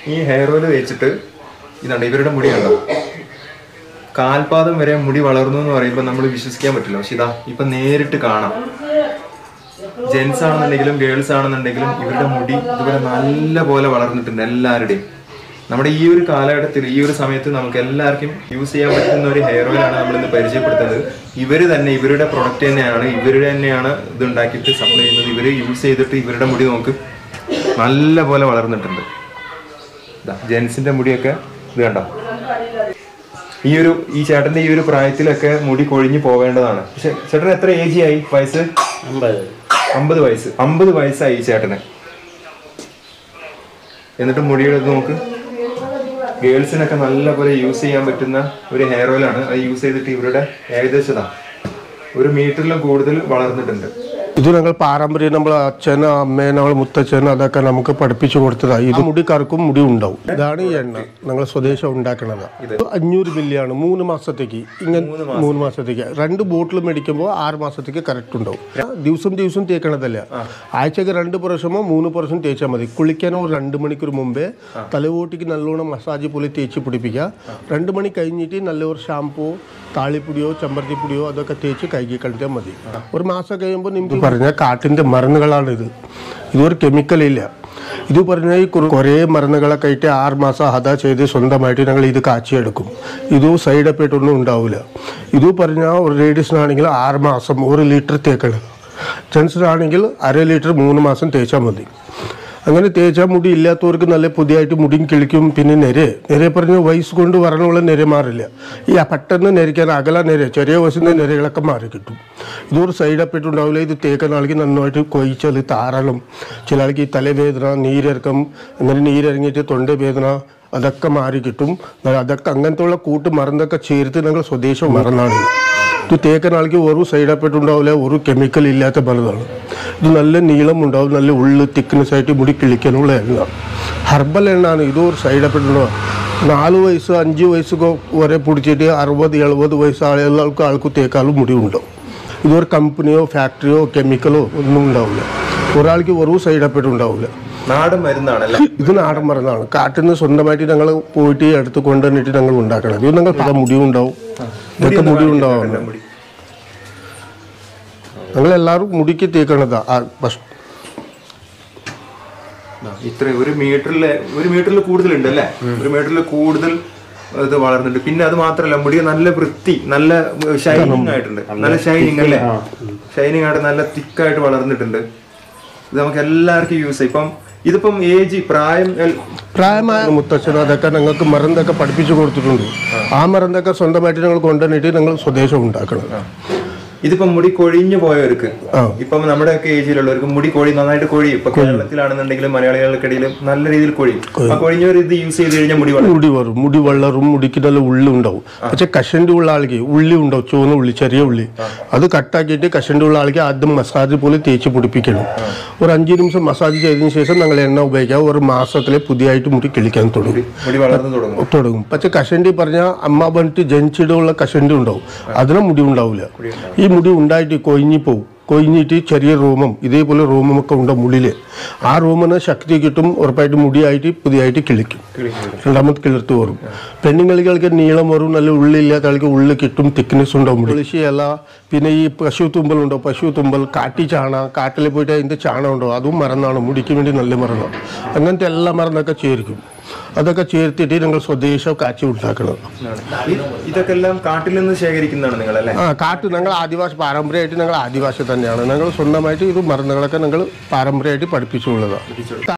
ഈ hair oil വെച്ചിട്ട് ഇതാണ് ഇവരുടെ മുടി കണ്ടോ കാൽപാദം വരെ മുടി വളർന്നു എന്ന് പറയുമ്പോൾ നമ്മൾ വിശ്വസിക്കാൻ പറ്റില്ല പക്ഷെ ഇതാ ഇപ്പൊ നേരിട്ട് കാണാം ജെൻസ് ആണെന്നുണ്ടെങ്കിലും ഗേൾസ് ആണെന്നുണ്ടെങ്കിലും ഇവരുടെ മുടി ഇതുപോലെ നല്ല പോലെ വളർന്നിട്ടുണ്ട് എല്ലാവരുടെയും നമ്മുടെ ഈ ഒരു കാലഘട്ടത്തിൽ ഈ ഒരു സമയത്ത് നമുക്ക് എല്ലാവർക്കും യൂസ് ചെയ്യാൻ പറ്റുന്ന ഒരു ഹെയർ ഓയിൽ ആണ് നമ്മൾ ഇന്ന് പരിചയപ്പെടുത്തുന്നത് ഇവര് തന്നെ ഇവരുടെ പ്രൊഡക്റ്റ് തന്നെയാണ് ഇവരുടെ തന്നെയാണ് ഇത് ഉണ്ടാക്കിയിട്ട് സപ്ലൈ ചെയ്യുന്നത് ഇവര് യൂസ് ചെയ്തിട്ട് ഇവരുടെ മുടി നമുക്ക് നല്ല പോലെ വളർന്നിട്ടുണ്ട് ജെൻസിന്റെ മുടിയൊക്കെ ഇത് കണ്ടോ ഈ ഒരു ഈ ചേട്ടന്റെ ഈ ഒരു പ്രായത്തിലൊക്കെ മുടി കൊഴിഞ്ഞു പോവേണ്ടതാണ് പക്ഷെ ചേട്ടൻ എത്ര ഏജ് ആയി വയസ്സ് അമ്പത് വയസ്സ് അമ്പത് വയസ്സായി ഈ ചേട്ടന് എന്നിട്ട് മുടിയുടെ ഇത് നോക്ക് ഗേൾസിനൊക്കെ നല്ലപോലെ യൂസ് ചെയ്യാൻ പറ്റുന്ന ഒരു ഹെയർ ഓയിൽ ആണ് അത് യൂസ് ചെയ്തിട്ട് ഇവരുടെ ഏകദേശം ഇതാ ഒരു മീറ്ററിലും കൂടുതൽ വളർന്നിട്ടുണ്ട് ഇത് ഞങ്ങൾ പാരമ്പര്യം നമ്മൾ അച്ഛന് അമ്മയെ നമ്മൾ മുത്തച്ഛന് അതൊക്കെ നമുക്ക് പഠിപ്പിച്ചു കൊടുത്തതാണ് ഇത് മുടിക്കാർക്കും മുടി ഉണ്ടാവും ഇതാണ് ഈ എണ്ണ ഞങ്ങൾ സ്വദേശം ഉണ്ടാക്കുന്നത് ഇത് അഞ്ഞൂറ് മില്ലിയാണ് മൂന്ന് മാസത്തേക്ക് ഇങ്ങനെ മൂന്ന് മാസത്തേക്ക് രണ്ട് ബോട്ടിൽ മേടിക്കുമ്പോൾ ആറ് മാസത്തേക്ക് കറക്റ്റ് ഉണ്ടാവും ദിവസം ദിവസം തേക്കണതല്ല ആഴ്ചക്ക് രണ്ട് പ്രാവശ്യമോ മൂന്ന് പ്രാവശ്യം തേച്ചാൽ മതി കുളിക്കാനോ ഒരു രണ്ട് മണിക്കൂർ മുമ്പേ തലവോട്ടിക്ക് നല്ലോണം മസാജ് പോലെ തേച്ച് പിടിപ്പിക്കുക രണ്ട് മണി കഴിഞ്ഞിട്ട് നല്ലൊരു ഷാമ്പൂ താളിപ്പൊടിയോ ചമ്പരത്തിപ്പൊടിയോ അതൊക്കെ തേച്ച് കൈകി കളിച്ചാൽ മതി ഒരു മാസം കഴിയുമ്പോൾ നിങ്ങൾക്ക് പറഞ്ഞ കാട്ടിൻ്റെ മരുന്നുകളാണ് ഇത് ഇതൊരു കെമിക്കലില്ല ഇത് പറഞ്ഞാൽ ഈ കുറേ- കുറേ മരുന്നുകളൊക്കെ ആയിട്ട് ആറ് മാസം ഹത ചെയ്ത് സ്വന്തമായിട്ട് ഞങ്ങൾ ഇത് കാച്ചിയെടുക്കും ഇത് സൈഡ് എഫക്റ്റ് ഒന്നും ഉണ്ടാവില്ല ഇത് പറഞ്ഞാൽ ഒരു ലേഡീസിനാണെങ്കിൽ ആറ് മാസം ഒരു ലിറ്റർ തേക്കണം ജെൻസിനാണെങ്കിൽ അര ലിറ്റർ മൂന്ന് മാസം തേച്ചാൽ മതി അങ്ങനെ തേച്ചാൽ മുടി ഇല്ലാത്തവർക്ക് നല്ല പുതിയതായിട്ട് മുടിയും കിളിക്കും പിന്നെ നെരെ നെരെ പറഞ്ഞ വയസ്സ് കൊണ്ട് വരണമുള്ള നെരെ മാറില്ല ഈ ആ പെട്ടെന്ന് നെരിക്കാൻ അകല നെര ചെറിയ വയസ്സിൻ്റെ നെരകളൊക്കെ മാറി കിട്ടും ഇതൊരു സൈഡ് എഫക്റ്റ് ഉണ്ടാവില്ല ഇത് തേക്കുന്ന ആൾക്ക് നന്നായിട്ട് കൊയിച്ചാൽ താറലും ചില ആൾക്ക് ഈ തലവേദന നീരിറക്കം അങ്ങനെ നീരിറങ്ങിയിട്ട് തൊണ്ടവേദന അതൊക്കെ മാറി കിട്ടും അതൊക്കെ അങ്ങനത്തെ ഉള്ള കൂട്ട് മരുന്നൊക്കെ ചേർത്ത് ഞങ്ങൾ സ്വദേശം മറന്നാണ് ഇത് തേക്കുന്ന ആൾക്ക് ഒരു സൈഡ് എഫക്റ്റ് ഉണ്ടാവില്ല ഒരു കെമിക്കൽ ഇല്ലാത്ത മരുന്നാണ് ഇത് നല്ല നീളം ഉണ്ടാവും നല്ല ഉള്ളു തിക്നെസ് ആയിട്ട് മുടി കിളിക്കാനുള്ള എണ്ണ ഹെർബൽ എണ്ണാണ് ഇത് ഒരു സൈഡ് എഫക്റ്റ് ഉണ്ടാവും നാല് വയസ്സ് അഞ്ച് വയസ്സൊക്കെ വരെ പിടിച്ചിട്ട് അറുപത് എഴുപത് വയസ്സ് ആളുകൾക്ക് ആൾക്ക് തേക്കാളും മുടി ഉണ്ടാവും ഇതൊരു കമ്പനിയോ ഫാക്ടറിയോ കെമിക്കലോ ഒന്നും ഉണ്ടാവില്ല ഒരാൾക്ക് ഒരു സൈഡ് എഫക്റ്റ് ഉണ്ടാവില്ല നാടൻ മരുന്നാണല്ലേ ഇത് നാടൻ മരുന്നാണ് കാട്ടിൽ നിന്ന് സ്വന്തമായിട്ട് ഞങ്ങൾ പോയിട്ട് എടുത്ത് കൊണ്ടുവന്നിട്ട് ഞങ്ങൾ ഉണ്ടാക്കണം ഇത് ഞങ്ങൾ പല മുടി ഉണ്ടാവും ഇതൊക്കെ മുടി ഉണ്ടാവുന്നത് മുടി ഞങ്ങൾ എല്ലാവരും മുടിക്ക് തേക്കണതാ ആ ഭക്ഷണം ഇത്ര ഒരു മീറ്ററിൽ ഒരു മീറ്ററിൽ കൂടുതലുണ്ട് അല്ലേ ഒരു മീറ്ററിൽ കൂടുതൽ ഇത് വളർന്നിട്ടുണ്ട് പിന്നെ അത് മാത്രമല്ല മുടി നല്ല വൃത്തി നല്ല ഷൈനിങ് ആയിട്ടുണ്ട് നല്ല ഷൈനിങ് അല്ലേ ഷൈനിങ് ആയിട്ട് നല്ല തിക്കായിട്ട് വളർന്നിട്ടുണ്ട് ഇത് നമുക്ക് എല്ലാവർക്കും യൂസ് ചെയ്യാം ഇപ്പം ഇതിപ്പം ഏജ് പ്രായം എൽ- പ്രായമായ മുത്തച്ഛൻ അതൊക്കെ ഞങ്ങൾക്ക് മരുന്നൊക്കെ പഠിപ്പിച്ചു കൊടുത്തിട്ടുണ്ട് ആ മരുന്നൊക്കെ സ്വന്തമായിട്ട് ഞങ്ങൾ കൊണ്ടുവന്നിട്ട് ഞങ്ങൾ സ്വദേശം ഉണ്ടാക്കണം ഇതിപ്പം മുടി കൊഴിഞ്ഞു പോയവർക്ക് ആ. ഇപ്പം നമ്മുടെ ഒക്കെ ഏജിലുള്ളവർക്ക് മുടി കൊഴി നന്നായിട്ട് കൊഴിയും ഇപ്പൊ കേരളത്തിലാണെന്നുണ്ടെങ്കിലും മലയാളികൾക്കിടയിലും നല്ല രീതിയിൽ കൊഴിയും ആ കൊഴിഞ്ഞവർ ഇത് യൂസ് ചെയ്ത് കഴിഞ്ഞാൽ മുടി വളരും മുടി വരും മുടി വളരും മുടിക്ക് നല്ല ഉള്ളി ഉണ്ടാവും പക്ഷെ കഷണ്ടി ഉള്ള ആൾക്ക് ഉള്ളി ഉണ്ടാവും ചുവന്ന ഉള്ളി ചെറിയ ഉള്ളി അത് കട്ടാക്കിയിട്ട് കഷണ്ടി ഉള്ള ആൾക്ക് ആദ്യം മസാജ് പോലെ തേച്ച് പിടിപ്പിക്കണം ഒരു അഞ്ച് നിമിഷം മസാജ് ചെയ്തതിന് ശേഷം ഞങ്ങൾ എണ്ണ ഉപയോഗിക്കാം ഒരു മാസത്തിലെ പുതിയതായിട്ട് മുടി കിളിക്കാൻ തുടങ്ങും മുടി വളർന്നു തുടങ്ങും തുടങ്ങും പക്ഷെ കഷണ്ടി പറഞ്ഞാൽ അമ്മ പറഞ്ഞിട്ട് ജനിച്ചിടുള്ള കഷണ്ടി ഉണ്ടാവും അതിന് മുടി ഉണ്ടാവില്ല ഈ മുടി ഉണ്ടായിട്ട് കൊഴിഞ്ഞു പോവും കൊഴിഞ്ഞിട്ട് ചെറിയ റൂമും ഇതേപോലെ റൂമും ഒക്കെ ഉണ്ട് മുള്ളില് ആ റൂമിന് ശക്തി കിട്ടും ഉറപ്പായിട്ട് മുടിയായിട്ട് പുതിയതായിട്ട് കിളിക്കും രണ്ടാമത് കിളിർത്ത് വരും പെണ്ണുങ്ങൾക്ക് നീളം വരും നല്ല ഉള്ളില്ലാത്ത ആൾക്ക് ഉള്ളിൽ കിട്ടും തിക്നെസ് ഉണ്ടാവും തുളസി ഇല പിന്നെ ഈ പശു തുമ്പൽ ഉണ്ടോ പശു തുമ്പൽ കാട്ടി ചാണ കാട്ടിൽ പോയിട്ട് അതിൻ്റെ ചാണകം ഉണ്ടോ അതും മറന്നാണ് മുടിക്ക് വേണ്ടി നല്ല മറന്നാണ് അങ്ങനത്തെ എല്ലാ മറന്നൊക്കെ ചേർക്കും അതൊക്കെ ചേർത്തിട്ട് ഞങ്ങൾ സ്വദേശം കാച്ചി ഉണ്ടാക്കണം ഇ- ഇതൊക്കെ എല്ലാം കാട്ടിൽ നിന്ന് ശേഖരിക്കുന്നതാണ് നിങ്ങൾ അല്ലേ ആ കാട്ട് ഞങ്ങൾ ആദിവാസി പാരമ്പര്യമായിട്ട് ഞങ്ങൾ ആദിവാസി തന്നെയാണ് ഞങ്ങൾ സ്വന്തമായിട്ട് ഇത് മരുന്നുകളൊക്കെ ഞങ്ങൾ പാരമ്പര്യമായിട്ട് പഠിപ്പിച്ചുള്ളതാണ്